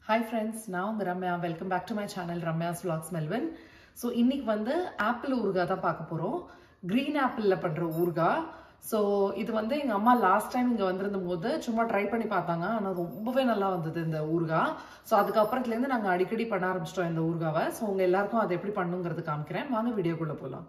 hi friends நான் உங்கள் Ramya welcome back to my channel Ramya's vlogs மெல்வன் ஸோ இன்னைக்கு வந்து ஆப்பிள் ஊறுகாய் தான் பார்க்க போகிறோம் க்ரீன் ஆப்பிளில் பண்ணுற ஊறுகாய் ஸோ இது வந்து எங்கள் அம்மா லாஸ்ட் டைம் இங்கே வந்திருந்த போது சும்மா ட்ரை பண்ணி பார்த்தாங்க ஆனால் ரொம்பவே நல்லா வந்தது இந்த ஊறுகாய் ஸோ அதுக்கப்புறத்துலேருந்து நாங்கள் அடிக்கடி பண்ண ஆரம்பிச்சிட்டோம் இந்த ஊறுகாவை ஸோ உங்கள் எல்லாருக்கும் அதை எப்படி பண்ணுங்கிறது காமிக்கிறேன் வாங்க வீடியோக்குள்ளே போகலாம்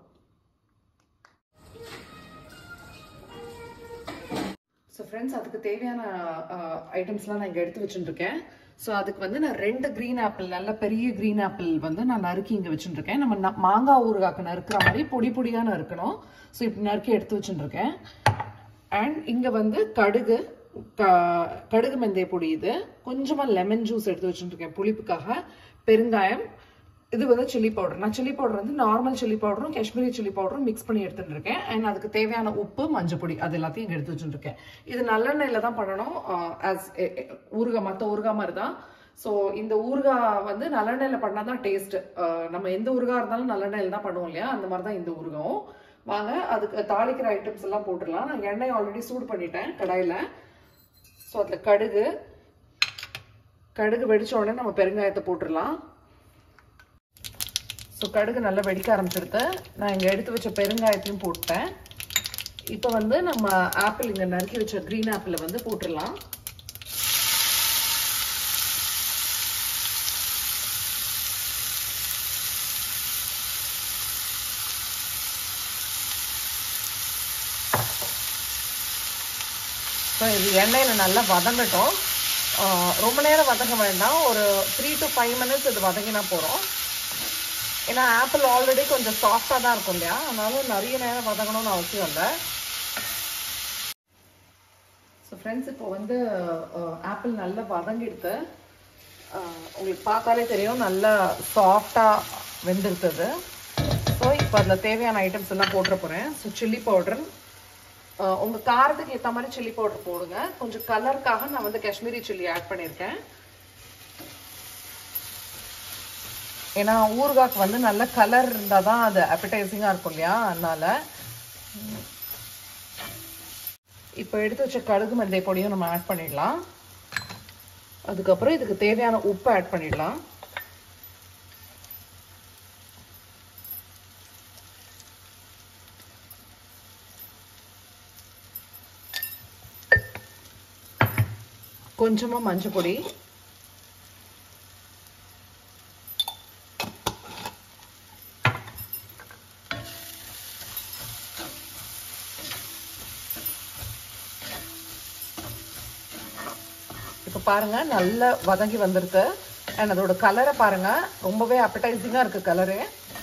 ஸோ ஃப்ரெண்ட்ஸ் அதுக்கு தேவையான ஐட்டம்ஸ்லாம் நான் இங்கே எடுத்து வச்சுட்டுருக்கேன் ஸோ அதுக்கு வந்து நான் ரெண்டு க்ரீன் ஆப்பிள் நல்ல பெரிய க்ரீன் ஆப்பிள் வந்து நான் நறுக்கி இங்கே வச்சுட்டுருக்கேன் நம்ம ந- மாங்காய் ஊறுகாக்கு நறுக்கிற மாதிரி பொடி பொடியாக நறுக்கணும் ஸோ இப்படி நறுக்கி எடுத்து வச்சுட்டுருக்கேன் அண்ட் இங்கே வந்து கடுகு க- கடுகு மெந்தய பொடி இது கொஞ்சமாக லெமன் ஜூஸ் எடுத்து வச்சுட்டுருக்கேன் புளிப்புக்காக பெருங்காயம் இது வந்து சில்லி பவுடர் நான் சில்லி பவுடர் வந்து நார்மல் சில்லி பவுடரும் காஷ்மீரி சில்லி பவுடரும் மிக்ஸ் பண்ணி எடுத்துட்டு இருக்கேன் அண்ட் அதுக்கு தேவையான உப்பு மஞ்சள் பொடி அது எல்லாத்தையும் இங்க எடுத்து வச்சுட்டு இருக்கேன் இது நல்லெண்ணெயில தான் பண்ணணும் ஆஸ் ஊறுகாய் மற்ற ஊறுகாய் மாதிரி தான் ஸோ இந்த ஊறுகாய் வந்து நல்லெண்ணெயில பண்ணால் தான் டேஸ்ட் நம்ம எந்த ஊறுகாய் இருந்தாலும் நல்லெண்ணெயில தான் பண்ணுவோம் இல்லையா அந்த மாதிரி தான் இந்த ஊறுகாயும் வாங்க அதுக்கு தாளிக்கிற ஐட்டம்ஸ் எல்லாம் போட்டுடலாம் நான் எண்ணெய் ஆல்ரெடி சூடு பண்ணிட்டேன் கடாயில் ஸோ அதில் கடுகு கடுகு வெடிச்ச உடனே நம்ம பெருங்காயத்தை போட்டுடலாம் ஸோ கடுகு நல்லா வெடிக்க ஆரம்பிச்சிடுது நான் இங்கே எடுத்து வச்ச பெருங்காயத்தையும் போட்டேன் இப்போ வந்து நம்ம ஆப்பிள் இங்கே நறுக்கி வச்ச க்ரீன் ஆப்பிளை வந்து போட்டுடலாம் ஸோ இது எண்ணெயில் நல்லா வதங்கட்டும் ஆஹ் ரொம்ப நேரம் வதங்க வேண்டாம் ஒரு த்ரீ டு ஃபைவ் மினிட்ஸ் இது வதங்கினா போகிறோம் ஏன்னா ஆப்பிள் ஆல்ரெடி கொஞ்சம் சாஃப்டாக தான் இருக்கும் இல்லையா அதனால நிறைய நேரம் வதங்கணும்னு அவசியம் இல்லை ஸோ ஃப்ரெண்ட்ஸ் இப்போ வந்து ஆப்பிள் நல்லா வதங்கிடுது ஆஹ் உங்களுக்கு பார்த்தாலே தெரியும் நல்லா சாஃப்டாக வெந்திருக்குது ஸோ இப்போ அதில் தேவையான ஐட்டம்ஸ் எல்லாம் போட்டுற போகிறேன் ஸோ சில்லி பவுடர் உங்கள் காரத்துக்கு ஏற்ற மாதிரி சில்லி பவுடர் போடுங்க கொஞ்சம் கலருக்காக நான் வந்து காஷ்மீரி சில்லி ஆட் பண்ணியிருக்கேன் ஏன்னா ஊறுகாய்க்கு வந்து நல்ல கலர் இருந்தால் தான் அது அப்படைசிங்காக இருக்கும் இல்லையா அதனால இப்போ எடுத்து வச்ச கடுகு மந்தை பொடியும் நம்ம ஆட் பண்ணிடலாம் அதுக்கப்புறம் இதுக்கு தேவையான உப்பு ஆட் பண்ணிடலாம் கொஞ்சமாக மஞ்சள் பொடி இப்போ பாருங்க நல்லா வதங்கி வந்திருக்கு அண்ட் அதோட கலரை பாருங்க ரொம்பவே அப்படைசிங்காக இருக்கு கலரு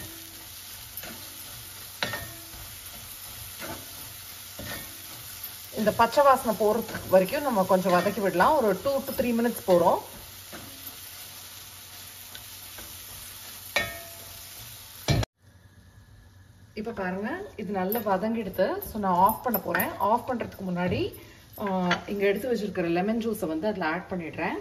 இந்த பச்சை வாசனை போகிறதுக்கு வரைக்கும் நம்ம கொஞ்சம் வதக்கி விடலாம் ஒரு டூ டு த்ரீ மினிட்ஸ் போகிறோம் இப்போ பாருங்க இது நல்லா வதங்கிடுது ஸோ நான் ஆஃப் பண்ண போகிறேன் ஆஃப் பண்ணுறதுக்கு முன்னாடி இங்கே எடுத்து வச்சிருக்கிற லெமன் ஜூஸை வந்து அதில் ஆட் பண்ணிடுறேன்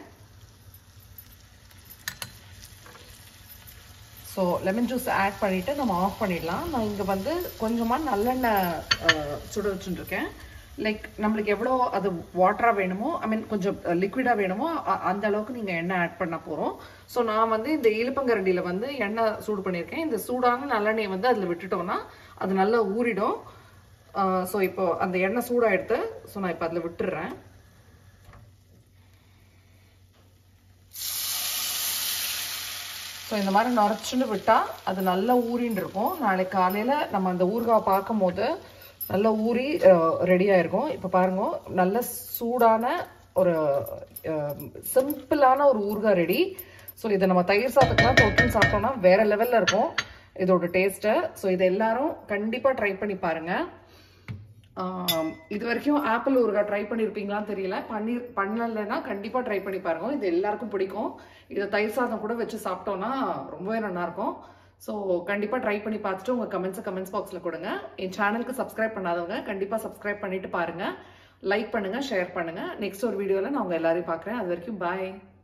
ஸோ லெமன் ஜூஸ் ஆட் பண்ணிவிட்டு நம்ம ஆஃப் பண்ணிடலாம் நான் இங்கே வந்து கொஞ்சமாக நல்லெண்ணெய் அஹ், சுட வச்சுட்டுருக்கேன் லைக் நம்மளுக்கு எவ்வளோ அது வாட்டராக வேணுமோ ஐ மீன் கொஞ்சம் லிக்விடாக வேணுமோ அ- அந்த அளவுக்கு நீங்கள் எண்ணெய் ஆட் பண்ண போகிறோம் ஸோ நான் வந்து இந்த இழுப்பங்கரண்டியில் வந்து எண்ணெய் சூடு பண்ணியிருக்கேன் இந்த சூடான நல்லெண்ணெயை வந்து அதில் விட்டுட்டோம்னா அது நல்லா ஊறிடும் ஸோ இப்போ அந்த எண்ணெய் சூடாகிடுது ஸோ நான் இப்போ அதில் விட்டுடுறேன் ஸோ இந்த மாதிரி நுரைச்சுன்னு விட்டால் அது நல்லா ஊறின்னு இருக்கும் நாளைக்கு காலையில் நம்ம அந்த ஊறுகாய் பார்க்கும் போது நல்லா ஊறி ரெடியாக இருக்கும் இப்போ பாருங்க நல்ல சூடான ஒரு சிம்பிளான ஒரு ஊறுகாய் ரெடி ஸோ இதை நம்ம தயிர் சாதத்துக்குலாம் தொட்டுன்னு சாப்பிட்டோம்னா வேற லெவலில் இருக்கும் இதோட டேஸ்ட்டை ஸோ இதை எல்லாரும் கண்டிப்பாக ட்ரை பண்ணி பாருங்கள் ஆம், இது வரைக்கும் ஆப்பிள் ஊறுகாய் ட்ரை பண்ணியிருப்பீங்களான்னு தெரியல பண்ணி பண்ணலைன்னா கண்டிப்பாக ட்ரை பண்ணி பாருங்க இது எல்லாருக்கும் பிடிக்கும் இதை தயிர் சாதம் கூட வச்சு சாப்பிட்டோம்னா ரொம்பவே நல்லா இருக்கும் ஸோ கண்டிப்பாக ட்ரை பண்ணி பார்த்துட்டு உங்கள் கமெண்ட்ஸை கமெண்ட்ஸ் பாக்ஸில் கொடுங்க என் சேனலுக்கு சப்ஸ்கிரைப் பண்ணாதவங்க கண்டிப்பாக சப்ஸ்கிரைப் பண்ணிட்டு பாருங்க லைக் பண்ணுங்க ஷேர் பண்ணுங்க நெக்ஸ்ட் ஒரு வீடியோவில் நான் உங்கள் எல்லாரையும் பார்க்குறேன் அது வரைக்கும் பாய்